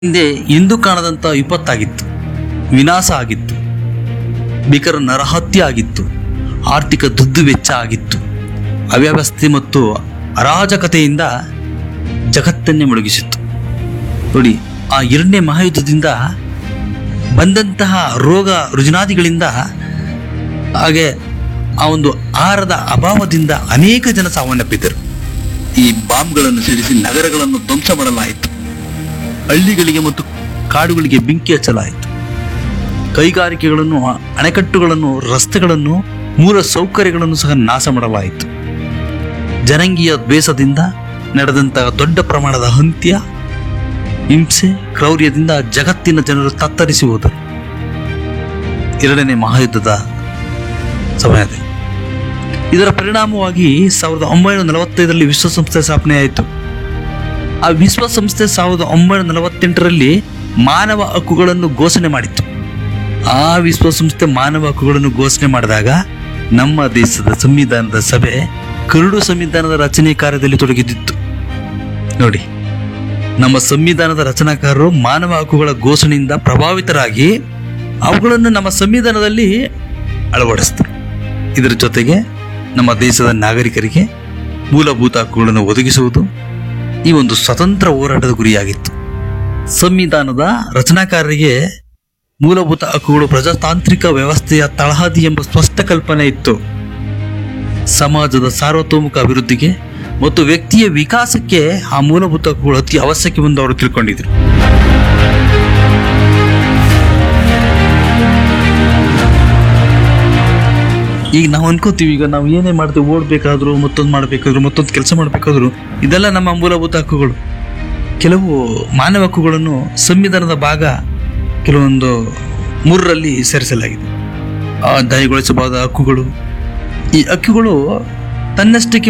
ಹಿಂದೆ ಎಂದೂ ಕಾಣದಂಥ ವಿಪತ್ತಾಗಿತ್ತು ವಿನಾಶ ಆಗಿತ್ತು ಭೀಕರ ನರಹತ್ಯೆ ಆಗಿತ್ತು ಆರ್ಥಿಕ ದುಡ್ಡು ವೆಚ್ಚ ಆಗಿತ್ತು ಅವ್ಯವಸ್ಥೆ ಮತ್ತು ಅರಾಜಕತೆಯಿಂದ ಜಗತ್ತನ್ನೇ ಮುಳುಗಿಸಿತ್ತು ನೋಡಿ ಆ ಎರಡನೇ ಮಹಾಯುದ್ಧದಿಂದ ಬಂದಂತಹ ರೋಗ ರುಜಿನಾದಿಗಳಿಂದ ಹಾಗೆ ಆ ಒಂದು ಆಹಾರದ ಅಭಾವದಿಂದ ಅನೇಕ ಜನ ಸಾವನ್ನಪ್ಪಿದ್ದರು ಈ ಬಾಂಬ್ಗಳನ್ನು ಸಿಡಿಸಿ ನಗರಗಳನ್ನು ಧ್ವಂಸ ಮಾಡಲಾಯಿತು ಹಳ್ಳಿಗಳಿಗೆ ಮತ್ತು ಕಾಡುಗಳಿಗೆ ಬೆಂಕಿ ಹಚ್ಚಲಾಯಿತು ಕೈಗಾರಿಕೆಗಳನ್ನು ಅಣೆಕಟ್ಟುಗಳನ್ನು ರಸ್ತೆಗಳನ್ನು ಮೂಲ ಸೌಕರ್ಯಗಳನ್ನು ಸಹ ನಾಶ ಮಾಡಲಾಯಿತು ಜನಾಂಗೀಯ ದ್ವೇಷದಿಂದ ನಡೆದಂತಹ ದೊಡ್ಡ ಪ್ರಮಾಣದ ಹಂತ್ಯ ಹಿಂಸೆ ಕ್ರೌರ್ಯದಿಂದ ಜಗತ್ತಿನ ಜನರು ತತ್ತರಿಸಿ ಹೋದರು ಎರಡನೇ ಮಹಾಯುದ್ಧದ ಸಮಯದಲ್ಲಿ ಇದರ ಪರಿಣಾಮವಾಗಿ ಸಾವಿರದ ಒಂಬೈನೂರ ನಲವತ್ತೈದರಲ್ಲಿ ವಿಶ್ವಸಂಸ್ಥೆ ಸ್ಥಾಪನೆಯಾಯಿತು ಆ ವಿಶ್ವಸಂಸ್ಥೆ ಸಾವಿರದ ಒಂಬೈನೂರ ನಲವತ್ತೆಂಟರಲ್ಲಿ ಮಾನವ ಹಕ್ಕುಗಳನ್ನು ಘೋಷಣೆ ಮಾಡಿತ್ತು ಆ ವಿಶ್ವಸಂಸ್ಥೆ ಮಾನವ ಹಕ್ಕುಗಳನ್ನು ಘೋಷಣೆ ಮಾಡಿದಾಗ ನಮ್ಮ ದೇಶದ ಸಂವಿಧಾನದ ಸಭೆ ಕರಡು ಸಂವಿಧಾನದ ರಚನೆ ಕಾರ್ಯದಲ್ಲಿ ತೊಡಗಿದ್ದಿತ್ತು ನೋಡಿ ನಮ್ಮ ಸಂವಿಧಾನದ ರಚನಾಕಾರರು ಮಾನವ ಹಕ್ಕುಗಳ ಘೋಷಣೆಯಿಂದ ಪ್ರಭಾವಿತರಾಗಿ ಅವುಗಳನ್ನು ನಮ್ಮ ಸಂವಿಧಾನದಲ್ಲಿ ಅಳವಡಿಸಿದರು ಇದರ ಜೊತೆಗೆ ನಮ್ಮ ದೇಶದ ನಾಗರಿಕರಿಗೆ ಮೂಲಭೂತ ಹಕ್ಕುಗಳನ್ನು ಒದಗಿಸುವುದು ಈ ಒಂದು ಸ್ವತಂತ್ರ ಹೋರಾಟದ ಗುರಿಯಾಗಿತ್ತು ಸಂವಿಧಾನದ ರಚನಾಕಾರರಿಗೆ ಮೂಲಭೂತ ಹಕ್ಕುಗಳು ಪ್ರಜಾತಾಂತ್ರಿಕ ವ್ಯವಸ್ಥೆಯ ತಳಹದಿ ಎಂಬ ಸ್ಪಷ್ಟ ಕಲ್ಪನೆ ಇತ್ತು ಸಮಾಜದ ಸಾರ್ವತೋಮುಖ ಅಭಿವೃದ್ಧಿಗೆ ಮತ್ತು ವ್ಯಕ್ತಿಯ ವಿಕಾಸಕ್ಕೆ ಆ ಮೂಲಭೂತ ಹಕ್ಕುಗಳು ಅತಿ ಅವಶ್ಯಕವೆಂದು ಅವರು ತಿಳ್ಕೊಂಡಿದ್ರು ಈಗ ನಾವು ಅನ್ಕೋತೀವಿ ಈಗ ನಾವು ಏನೇ ಮಾಡ್ತೀವಿ ಓಡ್ಬೇಕಾದ್ರು ಮತ್ತೊಂದು ಮಾಡಬೇಕಾದ್ರು ಮತ್ತೊಂದು ಕೆಲಸ ಮಾಡಬೇಕಾದ್ರು ಇದೆಲ್ಲ ನಮ್ಮ ಮೂಲಭೂತ ಹಕ್ಕುಗಳು ಕೆಲವು ಮಾನವ ಹಕ್ಕುಗಳನ್ನು ಸಂವಿಧಾನದ ಭಾಗ ಕೆಲವೊಂದು ಮೂರರಲ್ಲಿ ಸೇರಿಸಲಾಗಿದೆ ಆ ದಯಗೊಳಿಸಬಹುದಾದ ಹಕ್ಕುಗಳು ಈ ಹಕ್ಕುಗಳು ತನ್ನಷ್ಟಕ್ಕೆ